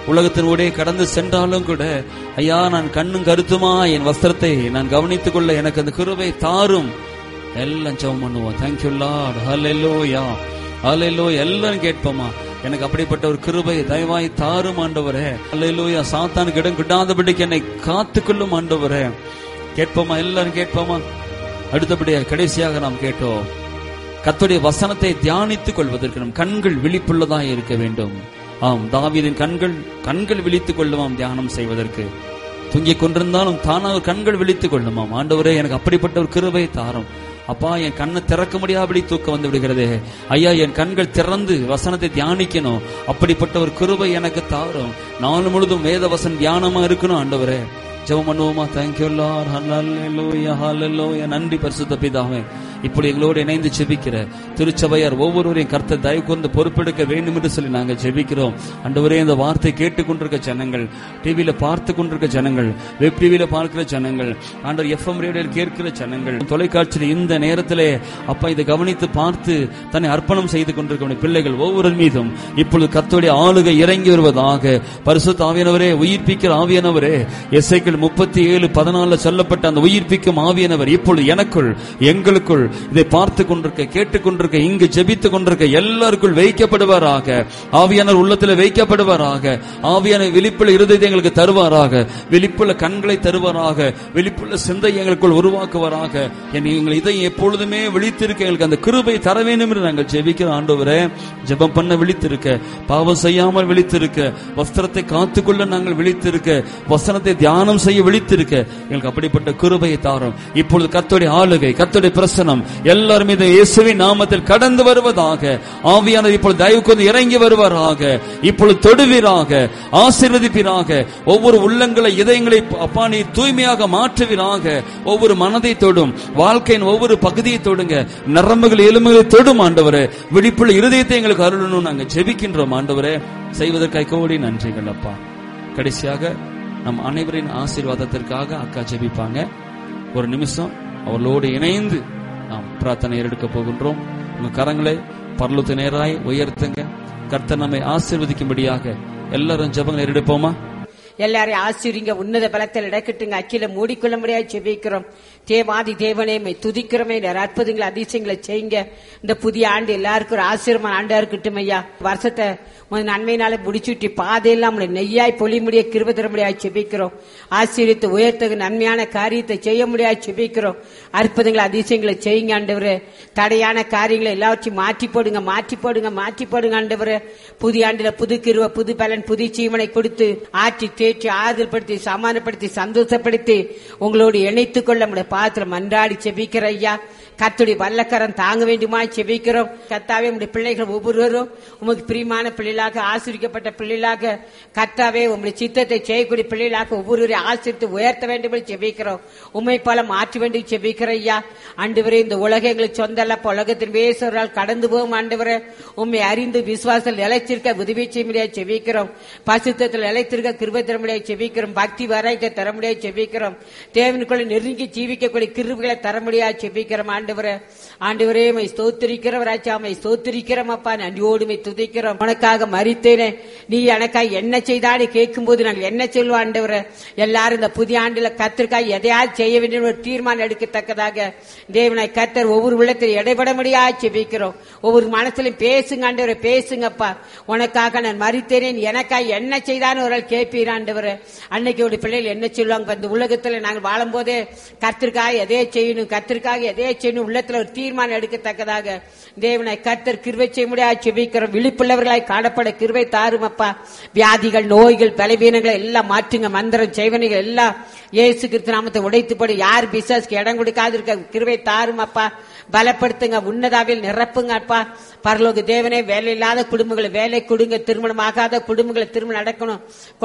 உலகத்தினூடே கடந்து சென்றாலும் கூட ஐயா நான் கண்ணும் கருத்துமா என் வஸ்திரத்தை நான் கவனித்துக் கொள்ள எனக்கு அந்த கிருபை தாரும் எல்லாம் ஜெபம் பண்ணுவோம் தேங்க்யூ லார்ட் ஹalleluya ஹalleluya எல்லாரும் கேட்போமா எனக்கு அப்படிப்பட்ட ஒரு கிருபை தயவாய் தாரும் ஆண்டவரே ஹalleluya சாத்தானுக்கு இடம் கிட்டாதபடிக்கு என்னை காத்துக்கொள்ளும் ஆண்டவரே கேட்போமா எல்லாரும் கேட்போமா அடுத்தபடியா கடைசியாக நாம் கேட்டோம் கர்த்தருடைய வசனத்தை தியானித்துக் கொள்வதற்கு நம் கண்கள் விழிப்புள்ளதாக இருக்க வேண்டும் ஆம் தாவீதின் கண்கள் கண்கள் விழித்துக் கொள்ளுமாம் தியானம் செய்வதற்கு தூங்கிக் கொண்டிருந்தாலும் தானாக கண்கள் விழித்துக் கொள்ளுமாம் ஆண்டவரே எனக்கு அப்படிப்பட்ட ஒரு கிருபை தாரும் அப்பா என் கண்ணை திறக்க முடியாதபடி தூக்கம் வந்து விடுகிறதே ஐயா என் கண்கள் திறந்து வசனத்தை தியானிக்கணும் அப்படிப்பட்ட ஒரு கிருபை எனக்கு தாரும் நாள் முழுதும் வேத வசன் தியானமா இருக்கணும் ஆண்டவரே ஜெபம் பண்ணுவோமா தேங்க்யூ லார்ட் ஹalleluya ஹalleluya நன்றி பரிசுத்த பிதாவே இப்படி எங்களோடு இணைந்து ஜெபிக்கிற திருச்சபையார் ஒவ்வொருவரையும் கர்த்தர் தயவு கூர்ந்து பொறுப்பெடுக்க வேண்டும் என்று சொல்லி நாங்கள் ஜெபிக்கிறோம் அண்டவரே இந்த வார்த்தை கேட்டுக்கொண்டிருக்க ஜனங்கள் டிவியில பார்த்து கொண்டிருக்க ஜனங்கள் வெப் டிவியில பார்க்கிற ஜனங்கள் ஆண்டவர் எஃப்எம் ரேடியோவில் கேட்கிற ஜனங்கள் தொலைக்காட்சியில் இந்த நேரத்திலே அப்பா இதை கவனித்து பார்த்து தன்னை அர்ப்பணம் செய்து கொண்டிருக்க பிள்ளைகள் ஒவ்வொரு மீதும் இப்பொழுது கர்த்தருடைய ஆளுகை இறங்கி வருவதாக பரிசுத்த ஆவியானவரே உயிர்ப்பிக்கிற ஆவியானவரே எஸ்ஐக்கள் முப்பத்தி ஏழு பதினாலுல சொல்லப்பட்ட அந்த உயிர்ப்பிக்கும் ஆவியானவர் இப்பொழுது எனக்குள் எங்களுக்குள் இதை பார்த்து கொண்டிருக்க கேட்டுக் கொண்டிருக்க இங்கு ஜெபித்துக் கொண்டிருக்க எல்லாருக்குள் வைக்கப்படுவாராக ஆவியானவர் உள்ளத்தில் வைக்கப்படுவாராக ஆவியான விழிப்புள்ள இருதயத்தை எங்களுக்கு தருவாராக விழிப்புள்ள கண்களை தருவாராக விழிப்புள்ள சிந்தை எங்களுக்குள் உருவாக்குவாராக என் எங்கள் இதை எப்பொழுதுமே விழித்திருக்க எங்களுக்கு அந்த கிருபை தர வேண்டும் என்று நாங்கள் ஜெபிக்கிற ஆண்டவரே ஜெபம் பண்ண விழித்திருக்க பாவம் செய்யாமல் விழித்திருக்க வஸ்திரத்தை காத்துக்கொள்ள நாங்கள் விழித்திருக்க வசனத்தை தியானம் செய்ய விழித்திருக்க எங்களுக்கு அப்படிப்பட்ட கிருபையை தாரும் இப்பொழுது கத்தோடைய ஆளுகை கத்தோடைய பிரசனம் எல்லாரும் மீது இயேசுவின் நாமத்தில் கடந்து வருவதாக ஆவியானவர் இப்பொழுது தயவு கொண்டு இறங்கி வருவாராக இப்பொழுது தொடுவீராக ஆசீர்வதிப்பீராக ஒவ்வொரு உள்ளங்களை இதயங்களை அப்பா நீ தூய்மையாக மாற்றுவீராக ஒவ்வொரு மனதை தொடும் வாழ்க்கையின் ஒவ்வொரு பகுதியை தொடுங்க நரம்புகள் எலும்புகளை தொடும் ஆண்டவரே விழிப்புள்ள இருதயத்தை எங்களுக்கு அருளணும் நாங்க ஜெபிக்கின்றோம் ஆண்டவரே செய்வதற்காக கோடி நன்றிகள் அப்பா கடைசியாக நம் அனைவரின் ஆசீர்வாதத்திற்காக அக்கா ஜெபிப்பாங்க ஒரு நிமிஷம் அவர்களோடு இணைந்து நாம் பிரார்த்தனை எடுக்க போகின்றோம் உங்க கரங்களை பரலுத்து நேராய் உயர்த்துங்க கர்த்தர் நம்மை ஆசீர்வதிக்கும்படியாக எல்லாரும் ஜெபங்களை எடுப்போமா எல்லாரையும் ஆசிரிங்க உன்னத பலத்தில் இடக்கட்டுங்க அக்கில மூடிக்கொள்ள முடியாது செபிக்கிறோம் தேவாதி தேவனே மை துதிக்கிறோமே நிறைய அற்புதங்களை அதிசயங்களை செய்யுங்க இந்த புதிய ஆண்டு எல்லாருக்கும் ஒரு ஆசீர்வான ஆண்டா இருக்கட்டும் ஐயா வருஷத்தை உன் நன்மையினால முடிச்சுட்டி பாதையெல்லாம் நம்மளை நெய்யாய் பொழி முடிய கிருப தர முடியாது செபிக்கிறோம் ஆசீர்வித்து உயர்த்தகு நன்மையான காரியத்தை செய்ய முடியாது செபிக்கிறோம் அற்புதங்களை அதிசயங்களை செய்யுங்க ஆண்டவரே தடையான காரியங்களை எல்லாவற்றையும் மாற்றி போடுங்க மாற்றி போடுங்க மாற்றி போடுங்க ஆண்டவரே புதிய ஆண்டுல புது கிருவ புது பலன் புது ஜீவனை கொடுத்து ஆற்றி தேற்றி ஆறுதல்படுத்தி சமாதானப்படுத்தி சந்தோஷப்படுத்தி உங்களோடு இணைத்துக் கொள்ள நம்முடைய பாத்திரம் மன்றாடி செபிக்கிற ஐயா கத்துடைய வல்லக்கரம் தாங்க வேண்டுமா செபிக்கிறோம் கத்தாவே உங்களுடைய பிள்ளைகள் ஒவ்வொருவரும் உமக்கு பிரியமான பிள்ளைகளாக ஆசிரிக்கப்பட்ட பிள்ளைகளாக கத்தாவே உங்களுடைய சித்தத்தை செய்யக்கூடிய பிள்ளைகளாக ஒவ்வொருவரையும் ஆசிரித்து உயர்த்த வேண்டும் என்று செபிக்கிறோம் உண்மை போல மாற்ற வேண்டும் செபிக்கிற ஐயா ஆண்டவரே இந்த உலகம் எங்களுக்கு சொந்த அல்ல உலகத்தின் வேசவரால் கடந்து போகும் ஆண்டவரே உண்மை அறிந்து விசுவாசத்தில் நிலைச்சிருக்க உதவி செய்ய முடியாது செபிக்கிறோம் பசுத்தத்தில் நிலைத்திருக்க கிருபை தர முடியாது செபிக்கிறோம் பக்தி வராய்க்க தர முடியாது செபிக்கிறோம் தேவனுக்குள்ள நெருங்கி ஜீவிக்கக்கூடிய கிருபைகளை தர முடியாது செபிக்கிறோம் ஆண்டவரே ஆண்டவரே மை ஸ்தோத்திரிக்கிறவராச்சா மை ஸ்தோத்திரிக்கிறோம் அப்பா நன்றியோடு மை துதிக்கிறோம் உனக்காக மறித்தேனே நீ எனக்காக என்ன செய்தான்னு கேட்கும்போது நாங்கள் என்ன சொல்லுவோம் ஆண்டவரே எல்லாரும் இந்த புதிய ஆண்டுல கத்திற்காக எதையாவது செய்ய வேண்டும் ஒரு தீர்மானம் எடுக்கத்தக்கதாக தேவனை கத்தர் ஒவ்வொரு உள்ளத்தில் இடைபட முடியாது செபிக்கிறோம் ஒவ்வொரு மனசுலையும் பேசுங்க ஆண்டவரே பேசுங்கப்பா உனக்காக நான் மறித்தேனே நீ எனக்காக என்ன செய்தான்னு ஒரு ஆள் கேட்பீர் ஆண்டவரே அன்னைக்கு ஒரு பிள்ளைகள் என்ன சொல்லுவாங்க இந்த உலகத்துல நாங்கள் வாழும்போதே கத்திற்காக எதையே செய்யணும் கத்திற்காக எதையே செய்யணும் உள்ளத்துல ஒரு தீர்மானம் எடுக்கத்தக்கதாக தேவனை கர்த்தர் கிருவை செய்ய முடியாது செபிக்கிறோம் விழிப்புள்ளவர்களாய் காணப்பட கிருவை தாரும் அப்பா வியாதிகள் நோய்கள் பலவீனங்களை எல்லாம் மாற்றுங்க மந்திரம் செய்வனைகள் எல்லாம் இயேசு கிறிஸ்து நாமத்தை உடைத்து போடு யார் பிசாஸ்க்கு இடம் கொடுக்காது இருக்க கிருவை தாரும் அப்பா பலப்படுத்துங்க உன்னதாவில் நிரப்புங்க அப்பா பரலோக தேவனே வேலை இல்லாத குடும்பங்களை வேலை கொடுங்க திருமணம் ஆகாத குடும்பங்களை திருமணம் நடக்கணும் குழந்தை இல்லாத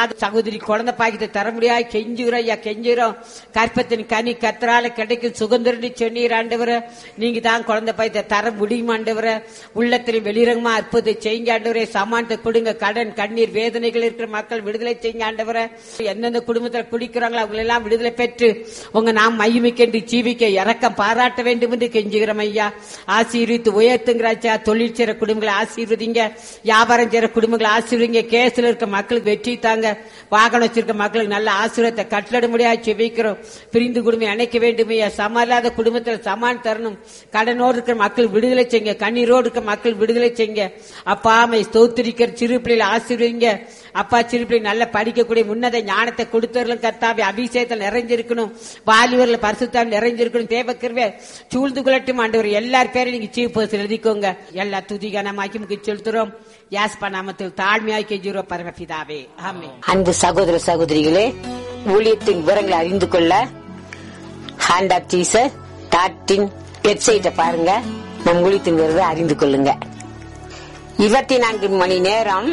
இல்லாத சகோதரி குழந்தை பாக்கியத்தை தர முடியாது கெஞ்சுகிறோம் ஐயா கெஞ்சுகிறோம் கற்பத்தின் கனி கத்தரால கிடைக்கும் சுதந்திரன்னு சொன்னீர் ஆண்டவர நீங்க தான் குழந்தை பாக்கியத்தை தர முடியும் ஆண்டவர உள்ளத்தில் வெளிரங்கமா அற்புதத்தை செய்யுங்க ஆண்டவரே சமானத்தை கொடுங்க கடன் கண்ணீர் வேதனைகள் இருக்கிற மக்கள் விடுதலை செய்யுங்க ஆண்டவர எந்தெந்த குடும்பத்தில் குடிக்கிறாங்களோ அவங்க எல்லாம் விடுதலை பெற்று உங்க நாம் மையமிக்கென்று ஜீவிக்க இறக்கம் பாராட்ட வேண்டும் என்று கெஞ்சுகிறோம் ஐயா ஆசீர்வித்து உயர்த்துங்கிறாச்சா தொழில் செய்யற குடும்பங்களை ஆசீர்வதிங்க வியாபாரம் செய்யற குடும்பங்களை ஆசீர்வதிங்க கேஸ்ல இருக்க மக்களுக்கு வெற்றி தாங்க வாகனம் வச்சிருக்க மக்களுக்கு நல்ல ஆசீர்வத்தை கட்டளட முடியாது செவிக்கிறோம் பிரிந்து குடும்பம் அணைக்க வேண்டும் ஐயா சம இல்லாத குடும்பத்தில் சமான் தரணும் கடனோடு இருக்கிற மக்கள் விடுதலை செய்யுங்க கண்ணீரோடு இருக்க மக்கள் விடுதலை செய்யுங்க அப்பா அம்மை ஸ்தோத்திரிக்கிற சிறு பிள்ளைகளை ஆசீர்வதிங்க அப்பா சிறு பிள்ளை நல்ல படிக்கக்கூடிய உன்னத ஞானத்தை கொடுத்தவர்களும் கர்த்தாவே அபிஷேகத்தில் நிறைஞ்சிருக்கணும் வாலிபர்ல பரிசுத்தால் நிறைஞ்சிருக்கணும் தேவக்கிருவே சூழ்ந்து கொள்ளட்டும் ஆண்டவர் எல்லார் பேரும் நீங்க சீஃப் பர்சன் எழுதிக்கோங்க எல்லா துதிகனமாக்கி முக்கிய செலுத்துறோம் யாஸ்பா நாமத்தில் தாழ்மையாய் கெஞ்சுறோ பரமபிதாவே ஆமே அன்பு சகோதர சகோதரிகளே ஊழியத்தின் விவரங்களை அறிந்து கொள்ள ஹேண்ட் ஆப் டீசர் டாட்டின் வெப்சைட்டை பாருங்க நம் ஊழியத்தின் விவரத்தை அறிந்து கொள்ளுங்க இருபத்தி நான்கு மணி நேரம்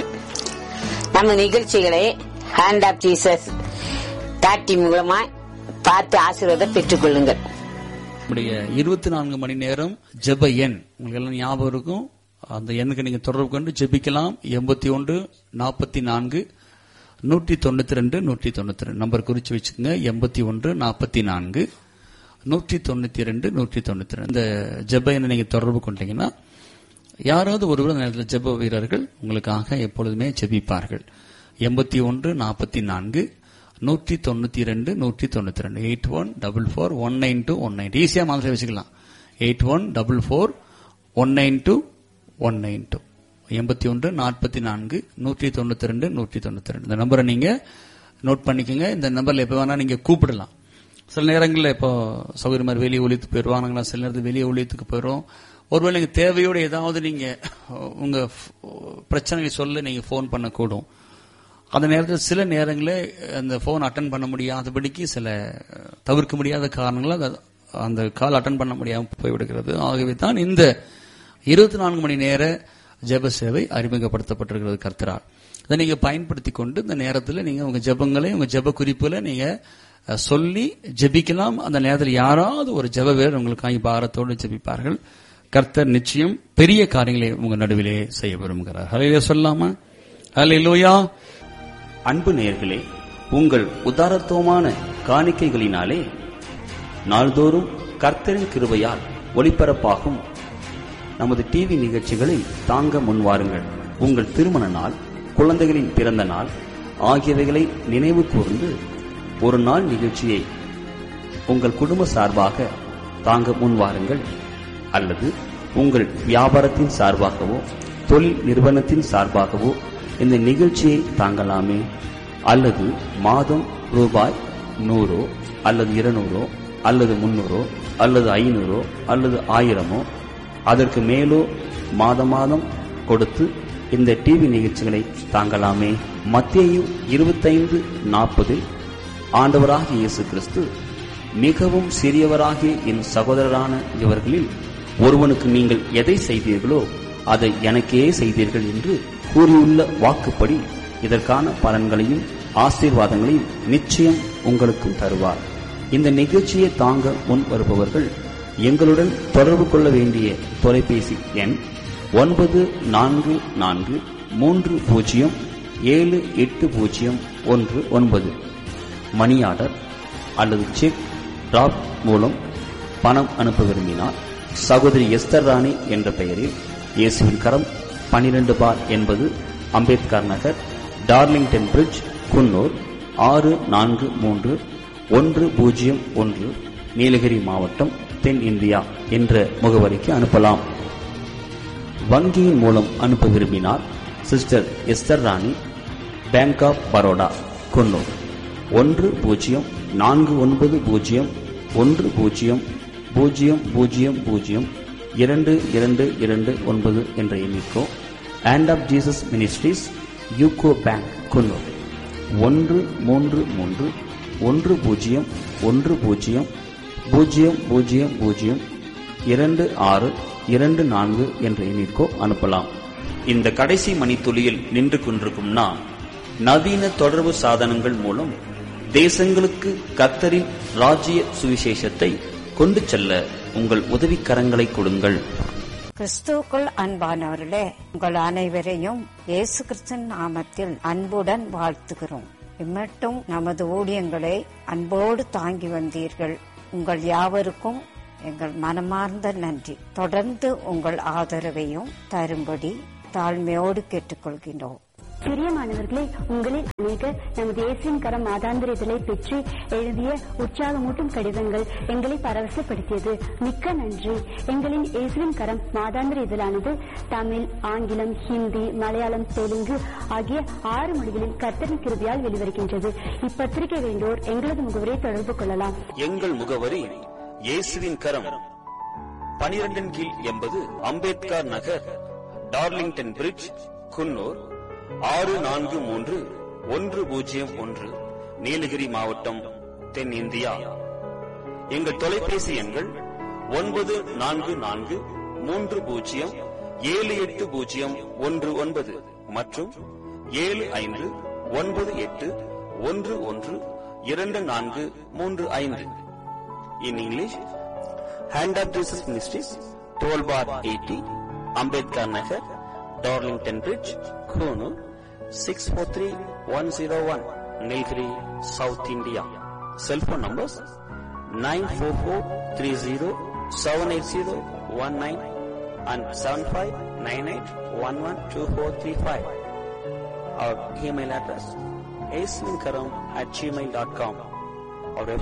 நம்ம நிகழ்ச்சிகளை ஹேண்ட் ஆப் டீசர்ஸ் டாட்டி மூலமா பார்த்து ஆசீர்வாதம் பெற்றுக் கொள்ளுங்கள் நம்முடைய இருபத்தி நான்கு மணி நேரம் ஜெப எண் உங்களுக்கு எல்லாம் ஞாபகம் இருக்கும் அந்த எண்ணுக்கு நீங்க தொடர்பு கொண்டு ஜெபிக்கலாம் எண்பத்தி ஒன்று நாற்பத்தி நான்கு நூற்றி தொண்ணூத்தி ரெண்டு நூற்றி தொண்ணூத்தி ரெண்டு நம்பர் குறிச்சு வச்சுக்கோங்க எண்பத்தி ஒன்று நாற்பத்தி நான்கு நூற்றி தொண்ணூத்தி ரெண்டு நூற்றி தொண்ணூத்தி ரெண்டு இந்த ஜெப எண்ணை நீங்க தொடர்பு கொண்டீங்கன்னா யாராவது ஒருவர் அந்த நேரத்தில் ஜெப வீரர்கள் உங்களுக்காக எப்பொழுதுமே ஜெபிப்பார்கள் எண்பத்தி ஒன்று நாற்பத்தி நான்கு நூற்றி தொண்ணூத்தி ரெண்டு நூற்றி தொண்ணூத்தி ரெண்டு eight one double four one nine two one nine ஈஸியா மாதிரி வச்சுக்கலாம் eight one double four one nine two one nine two எண்பத்தி ஒன்று நாற்பத்தி நான்கு நூற்றி தொண்ணூத்தி ரெண்டு நூற்றி தொண்ணூத்தி ரெண்டு இந்த நம்பரை நீங்க நோட் பண்ணிக்கோங்க இந்த நம்பர்ல எப்ப வேணா நீங்க கூப்பிடலாம் சில நேரங்களில் இப்போ சௌகரியமாக மாதிரி வெளியே ஒழித்து போயிடுவாங்களா சில நேரத்தில் வெளியே ஒழித்துக்கு போயிடும் ஒருவேளை நீங்க தேவையோட ஏதாவது நீங்க உங்க பிரச்சனைகளை சொல்ல நீங்க ஃபோன் பண்ணக்கூடும் அந்த நேரத்தில் சில நேரங்களில் அந்த ஃபோன் அட்டன் பண்ண முடியாதபடிக்கு சில தவிர்க்க முடியாத காரணங்களால் அது- அந்த கால் அட்டன் பண்ண முடியாமல் போய்விடுகிறது ஆகவே தான் இந்த இருபத்தி நான்கு மணி நேர ஜெப சேவை அறிமுகப்படுத்தப்பட்டிருக்கிறது கர்த்தரால் இதை நீங்க பயன்படுத்தி கொண்டு இந்த நேரத்தில் நீங்க உங்க ஜெபங்களை உங்க ஜெப குறிப்புல நீங்க அஹ், சொல்லி ஜெபிக்கலாம் அந்த நேரத்தில் யாராவது ஒரு ஜெப வீரர் உங்களுக்காக பாரத்தோடு ஜெபிப்பார்கள் கர்த்தர் நிச்சயம் பெரிய காரியங்களை உங்க நடுவிலே செய்ய விரும்புகிறார் ஹலையில சொல்லாமா ஹலையிலோயா அன்பு நேயர்களே உங்கள் உதாரத்துவமான காணிக்கைகளினாலே நாள்தோறும் கர்த்தரின் கிருபையால் ஒளிபரப்பாகும் நமது டிவி நிகழ்ச்சிகளை தாங்க முன்வாருங்கள் உங்கள் திருமண நாள் குழந்தைகளின் பிறந்த நாள் ஆகியவைகளை நினைவு கூர்ந்து ஒரு நாள் நிகழ்ச்சியை உங்கள் குடும்ப சார்பாக தாங்க முன்வாருங்கள் அல்லது உங்கள் வியாபாரத்தின் சார்பாகவோ தொழில் நிறுவனத்தின் சார்பாகவோ இந்த நிகழ்ச்சியை தாங்கலாமே அல்லது மாதம் ரூபாய் நூறோ அல்லது இருநூறோ அல்லது முன்னூறோ அல்லது ஐநூறோ அல்லது ஆயிரமோ அதற்கு மேலோ மாதம் மாதம் கொடுத்து இந்த டிவி நிகழ்ச்சிகளை தாங்கலாமே மத்தேயு இருபத்தைந்து நாற்பதில் ஆண்டவராகிய இயேசு கிறிஸ்து மிகவும் சிறியவராகிய என் சகோதரரான இவர்களில் ஒருவனுக்கு நீங்கள் எதை செய்தீர்களோ அதை எனக்கே செய்தீர்கள் என்று கூறியுள்ள வாக்குப்படி இதற்கான பலன்களையும் ஆசீர்வாதங்களையும் நிச்சயம் உங்களுக்கும் தருவார் இந்த நிகழ்ச்சியை தாங்க முன் வருபவர்கள் எங்களுடன் தொடர்பு கொள்ள வேண்டிய தொலைபேசி எண் ஒன்பது நான்கு நான்கு மூன்று பூஜ்ஜியம் ஏழு எட்டு பூஜ்ஜியம் ஒன்று ஒன்பது மணி ஆர்டர் அல்லது செக் டிராப் மூலம் பணம் அனுப்ப விரும்பினார் சகோதரி எஸ்தர் ராணி என்ற பெயரில் இயேசுவின் கரம் 12 பார் என்பது அம்பேத்கர் நகர் டார்லிங்டன் பிரிட்ஜ் குன்னூர் ஆறு நான்கு மூன்று ஒன்று பூஜ்ஜியம் ஒன்று நீலகிரி மாவட்டம் தென் இந்தியா என்ற முகவரிக்கு அனுப்பலாம் வங்கியின் மூலம் அனுப்ப விரும்பினார் sister Esther Rani bank of Baroda Coonoor ஒன்று பூஜ்ஜியம் நான்கு ஒன்பது பூஜ்ஜியம் ஒன்று பூஜ்ஜியம் பூஜ்ஜியம் பூஜ்ஜியம் பூஜ்ஜியம் இரண்டு இரண்டு இரண்டு ஒன்பது என்ற எண்ணிக்கோ hand of Jesus ministries UCO bank Coonoor ஒன்று மூன்று மூன்று ஒன்று பூஜ்ஜியம் ஒன்று பூஜ்ஜியம் பூஜ்ஜியம் பூஜ்ஜியம் பூஜ்ஜியம் இரண்டு ஆறு இரண்டு நான்கு என்ற எண்ணிற்கோ அனுப்பலாம் இந்த கடைசி மணித்துளியில் நின்று கொண்டிருக்கும் நாம் நவீன தொடர்பு சாதனங்கள் மூலம் தேசங்களுக்கு கத்தரின் ராஜ்ய சுவிசேஷத்தை கொண்டு செல்ல உங்கள் உதவிக்கரங்களை கொடுங்கள் கிறிஸ்துவுக்குள் அன்பானவர்களே உங்கள் அனைவரையும் இயேசு கிறிஸ்தன் நாமத்தில் அன்புடன் வாழ்த்துகிறோம் இம்மட்டும் நமது ஊழியங்களை அன்போடு தாங்கி வந்தீர்கள் உங்கள் யாவருக்கும் எங்கள் மனமார்ந்த நன்றி தொடர்ந்து உங்கள் ஆதரவையும் தரும்படி தாழ்மையோடு கேட்டுக்கொள்கின்றோம் பிரியமானவர்களே உங்களில் அநேகர் நமது இயேசுவின் கரம் மாதாந்திர இதழை பெற்று எழுதிய உற்சாகமூட்டும் கடிதங்கள் எங்களை பரவசப்படுத்தியது மிக்க நன்றி எங்களின் இயேசுவின் கரம் மாதாந்திர இதழானது தமிழ் ஆங்கிலம் ஹிந்தி மலையாளம் தெலுங்கு ஆகிய ஆறு மொழிகளில் கர்த்தரின் கிருபியால் வெளிவருகின்றது இப்பத்திரிகை வேண்டோர் எங்களது முகவரை தொடர்பு கொள்ளலாம் எங்கள் முகவரி இயேசுவின் கரம் பனிரெண்டின் கீழ் எண்பது அம்பேத்கர் நகர் டார்லிங்டன் பிரிட்ஜ் குன்னூர் ஆறு நான்கு மூன்று ஒன்று பூஜ்ஜியம் ஒன்று நீலகிரி மாவட்டம் தென்னிந்தியா எங்கள் தொலைபேசி எண்கள் ஒன்பது நான்கு நான்கு மூன்று பூஜ்ஜியம் ஏழு எட்டு பூஜ்ஜியம் ஒன்று ஒன்பது மற்றும் ஏழு ஐந்து ஒன்பது எட்டு ஒன்று ஒன்று இரண்டு நான்கு மூன்று ஐந்து in English hand of Jesus ministries twelve bar eighty Ambedkar Nagar Darlington bridge Coonoor six four three one zero one Nilgiri south India cellphone numbers nine four four three zero seven eight zero one nine and seven five nine eight one one two four three five our email address ஏசுவின் கரம் at Gmail dot com our